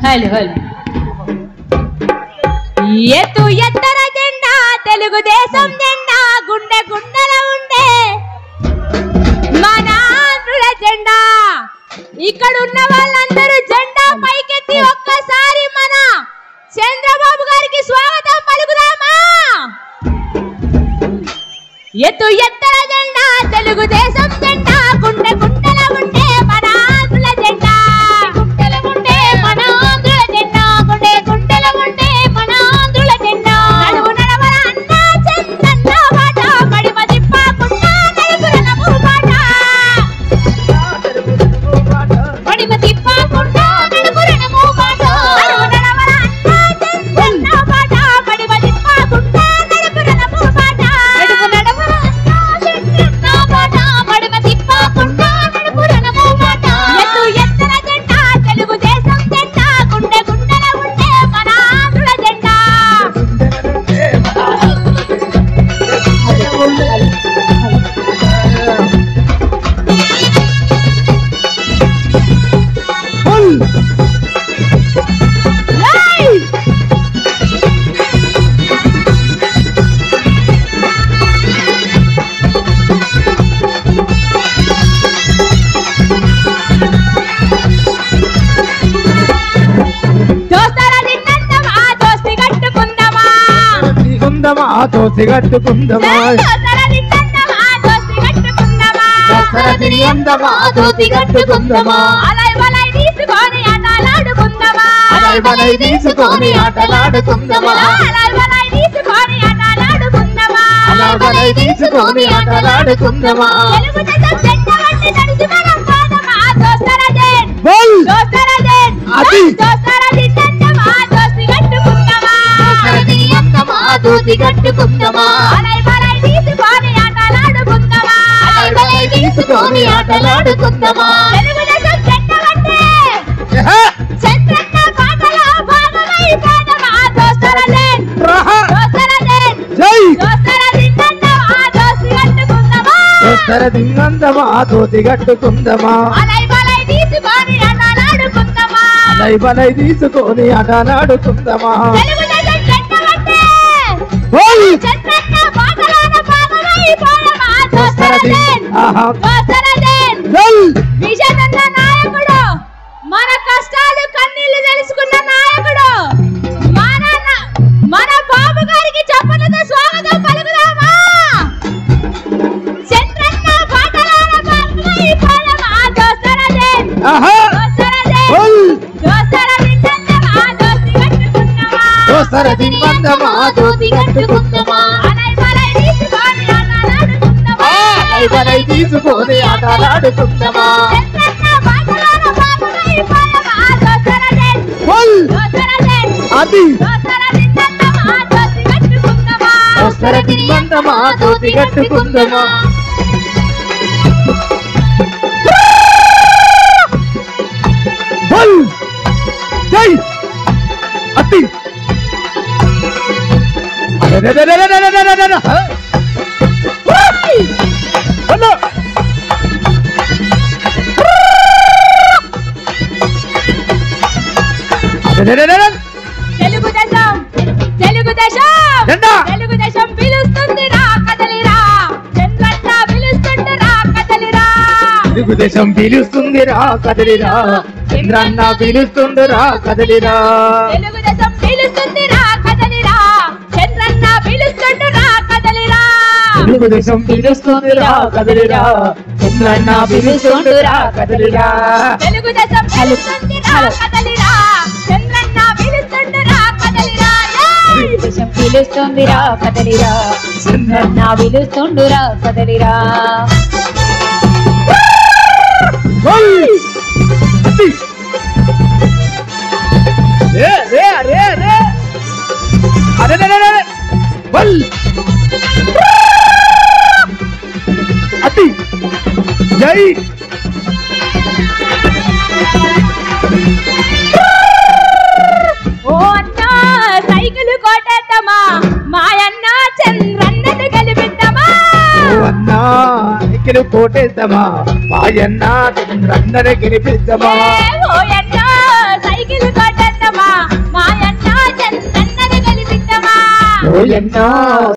Hello hello ఎత్తు ఎత్తర జెండా తెలుగుదేశం జెండా గుండె గుండెల ఉండే మన ఆంధ్రుల జెండా ఇక్కడ ఉన్న వాళ్ళందరూ జెండా పైకెత్తి ఒక్కసారి మన చంద్రబాబు గారికి స్వాగతం పలుకుదామా ఎత్తు ఎత్తర జెండా తెలుగుదేశం జెండా గుండె గుండెల ఉండే మన ఆంధ్రుల జెండా గుండెల ఉండే మన ఆంధ్రుల జెండా గుండె గుండెల ఉండే మన ఆంధ్రుల జెండా నడువు నడవర అన్నా చంద్రన్న బాట మడిమ తిప్పకుండా నలుగురనము బాట మడిమ తిప్పకుండా నలుగురనము బాట నడువు నడవర అన్నా చంద్రన్న బాట మడిమ తిప్పకుండా నలుగురనము బాట నడువు నడవర అన్నా చంద్రన్న బాట మడిమ తిప్పకుండా నలుగురనము బాట ఎత్తు ఎత్తర జెండా తెలుగుదేశం జెండా గుండె గుండెల ఉండే మన ఆంధ్రుల జెండా ఏయ్! దోస్తరా నిన్నందమా, దోస్తి కట్టుకుందమా. కుందమా తోసి కట్టుకుందమా దోస్తరా నిన్నందమా, దోస్తి కట్టుకుందమా. దోస్తరా నిన్నందమా, దోస్తి కట్టుకుందమా. అలై వలై తీసుకొని ఆటలాడుకుందమా. అలై వలై తీసుకొని ఆటలాడుకుందమా. అలై వలై తీసుకొని ఆటలాడుకుందమా. అలా బలై తీసుకొని ఆటలాడుకుందమా తెలుగుదేశం జెండా వంటి నడిచి మనం పోదామా. దోస్తరా జెండా బోల్ దోస్తరా జెండా అది. దోస్తరా నిన్నందమా, దోస్తి కట్టుకుందమా. అందమా దోసి కట్టుకుందమా అలై వలై తీసుకొని ఆటలాడుకుందమా. అలై బలై తీసుకొని ఆటలాడుకుందమా తెలుగుదేశం జెండా వంటి చంద్రన్న పాటలో భాగమై పోదామా. దోస్తరా జెండా రహ దోస్తరా జెండా జై దోస్తరా నిన్నందమా, దోస్తి కట్టుకుందమా. దోస్తర దింగందమా దోసి కట్టుకుందమా అలై వలై తీసుకొని ఆటలాడుకుందమా. అలై బలై తీసుకొని ఆటలాడుకుందమా తెలుగుదేశం జెండా వంటి బోల్ చంద్రన్న పాటలోన భాగమై పోదామా. దోస్తరా జెండా ఆహా దోస్తరా జెండా బోల్ విజయనన్న నాయకుడు మన కష్టాలు కన్నీళ్లు తెలుసుకున్న నాయకుడు మన న- మన బాబు గారికి చెప్పలతో స్వాగతం పలుకుదామా చంద్రన్న పాటలాల భాగమై పోదామా. దోస్తరా జెండా ఆహా దోస్తరా జెండా బోల్ దోస్తరా నిన్నందమా, దోస్తి కట్టుకుందమా. దోస్తర దింగందమా దోసి కట్టుకుందమా అలై బలై తీసుకొని ఆటలాడుకుందమా. అలై బలై తీసుకొని ఆటలాడుకుందమా చంద్రన్న పాటలాల భాగమై పోదామా. దోస్తరా జెండా బోల్ దోస్తరా జెండా అది దోస్తరా నిన్నందమా, దోస్తి కట్టుకుందమా. దోస్తర దింగందమా దోసి కట్టుకుందమా బోల్ జై అత్తి అరెరెరెరెరెరెరెరెరెరె. హ? హలో. అరెరెరెరెరె. తెలుగుదేశం తెలుగుదేశం జెండా. తెలుగుదేశం పిలుస్తుంది రా కదలిరా చంద్రన్న పిలుస్తుంది రా కదలిరా తెలుగుదేశం పిలుస్తుందిరా కదలిరా చంద్రన్న పిలుస్తుందిరా కదలిరా తెలుగుదేశం పిలుస్తుంది రా కదలిరా చంద్రన్న పిలుస్తుంది రా కదలిరా తెలుగుదేశం పిలుస్తుందిరా కదలిరా చంద్రన్న పిలుస్తుందిరా కదలిరా తెలుగుదేశం పిలుస్తుంది రా కదలిరా చంద్రన్న పిలుస్తుంది రా కదలిరా ఏయ్! దేశం పిలుస్తుందిరా కదలిరా చంద్రన్న పిలుస్తుండురా కదలిరా ఓయ్! అత్తి! రే, రే, రే, రే! అరెరెరెరెరె! వల్! అత్తి! జై ఓ అన్న సైకిల్ కొట్టేద్దామా మాయన్న చంద్రన్నను గెలిపిద్దామా ఓ అన్నా ఇక్కడ కోటేద్దామా మాయన్న చంద్రన్నని గెలిపిద్దామా ఏ ఓ అన్న సైకిల్ కొట్టేద్దామా ఓయన్నా